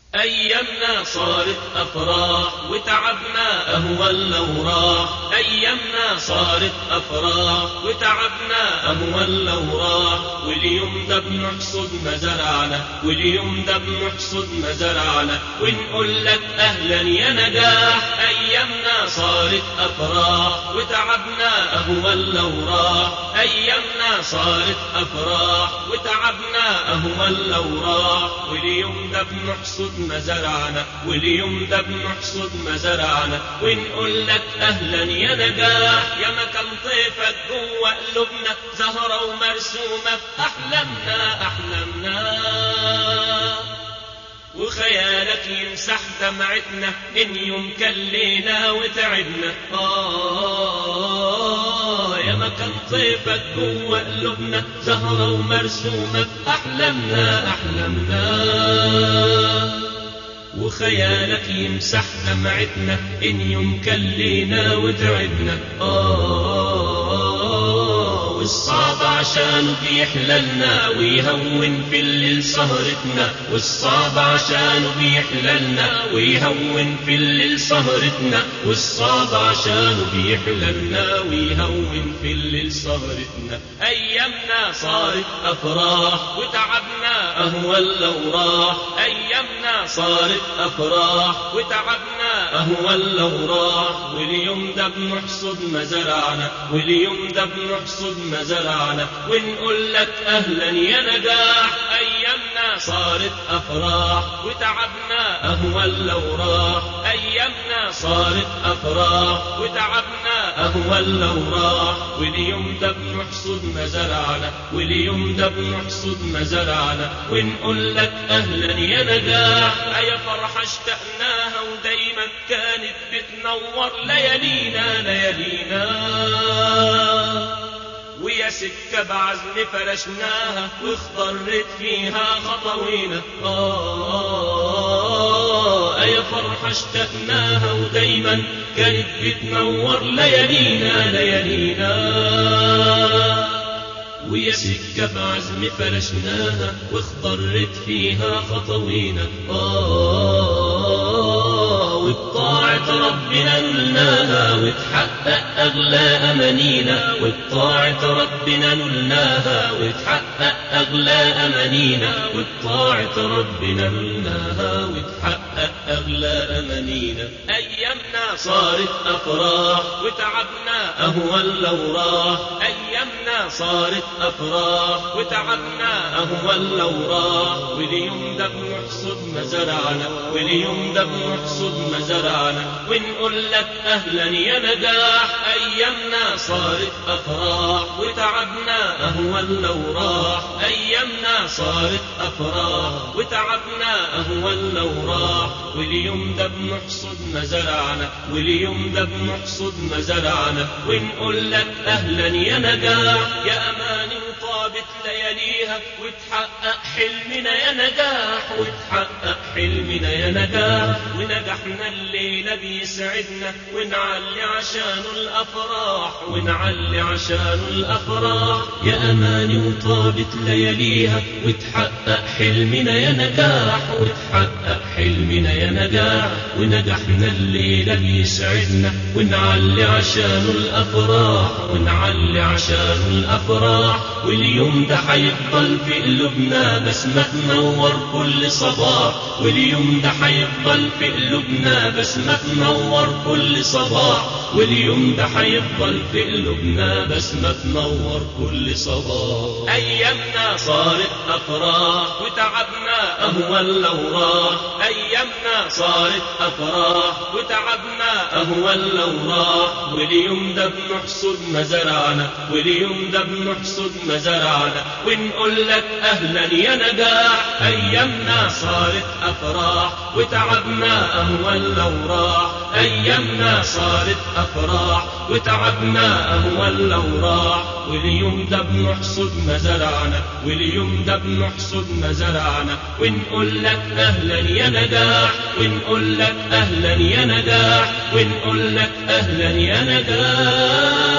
أيامنا صارت أفراح وتعبنا أهون لو راح أيامنا صارت أفراح وتعبنا أهون لو راح واليوم ده بنحصد ما زرعنا واليوم ده بنحصد ما زرعنا ونقول لك أهلا يا نجاح أيامنا صارت أفراح وتعبنا أهون لو راح أيامنا صارت أفراح وتعبنا أهون لو راح واليوم ده بنحصد ما زرعنا واليوم ده بنحصد ما زرعنا ونقول لك أهلا يا نجاح يا مكان طيفك جوه قلوبنا زهرة ومرسومة في أحلامنا أحلامنا وخيالك يمسح دمعتنا إن يوم كلينا وتعبنا آه يا مكان طيفك جوه قلوبنا زهرة ومرسومة في أحلامنا أحلامنا وخيالك يمسح دمعتنا إن يوم كلينا وتعبنا آه والصعب عشانه بيحللنا ويهون في الليل سهرتنا والصعب عشانه بيحللنا ويهون في الليل سهرتنا والصعب عشانه بيحللنا ويهون في الليل سهرتنا أيامنا صارت أفراح وتعبنا أهون لو راح أيامنا صارت أفراح وتعبنا أهون لو راح واليوم ده بنحصد ما زرعنا واليوم ده بنحصد ما زرعنا ونقول لك أهلا يا نجاح أيامنا صارت أفراح وتعبنا أهون لو راح أيامنا صارت أفراح وتعبنا أهون لو راح واليوم ده بنحصد ما زرعنا واليوم ده بنحصد ما زرعنا ونقول لك أهلا يا نجاح أيا فرحة اشتقناها ودايما كانت بتنور ليالينا ليالينا ويا سكة بعزم فرشناها واخضرت فيها خطوينا آه يا فرحة اشتقناها ودايما كانت بتنور ليالينا ليالينا ويا سكة بعزم فرشناها واخضرت فيها خطوينا آه وبطاعة ربنا نلناها وتحقق أغلى أمانينا وبطاعة ربنا نلناها وتحقق أغلى أمانينا وبطاعة ربنا نلناها وتحقق أغلى أمانينا أيامنا صارت أفراح وتعبنا أهون لو راح أيامنا صارت أفراح وتعبنا أهون لو راح واليوم ده بنحصد ما زرعنا واليوم ده بنحصد ما زرعنا ونقول لك أهلا يا نجاح أيامنا صارت أفراح وتعبنا أهون لو راح أيامنا صارت أفراح وتعبنا أهون لو راح واليوم ده بنحصد ما زرعنا واليوم ده بنحصد ما زرعنا ونقول لك أهلا يا نجاح يا أماني وطابت لياليها وتحقق حلمنا يا نجاح وتحقق حلمنا يا نجاح ونجحنا الليلة بيسعدنا ونعلي عشانه الأفراح ونعلي عشانه الأفراح يا أماني وطابت لياليها وتحقق حلمنا يا نجاح وتحقق حلمنا يا نجاح ونجحنا الليلة بيسعدنا ونعلي عشانه الأفراح ونعلي عشانه الأفراح واليوم ده حيفضل في قلوبنا بسمة تنور كل صباح واليوم ده حيفضل في قلوبنا بسمة تنور كل صباح واليوم ده حيفضل في قلوبنا بسمة تنور كل صباح أيامنا صارت أفراح وتعبنا أهون لو راح أيامنا صارت أفراح وتعبنا أهون لو راح واليوم ده بنحصد ما زرعنا واليوم ده بنحصد ما زرعنا ونقول لك أهلا يا نجاح أيامنا صارت أفراح وتعبنا أهون لو راح أيامنا صارت أفراح وتعبنا أهون لو راح واليوم ده بنحصد ما زرعنا واليوم ده بنحصد ما زرعنا ونقول لك أهلا يا نجاح ونقول لك أهلا يا نجاح ونقول لك أهلا يا نجاح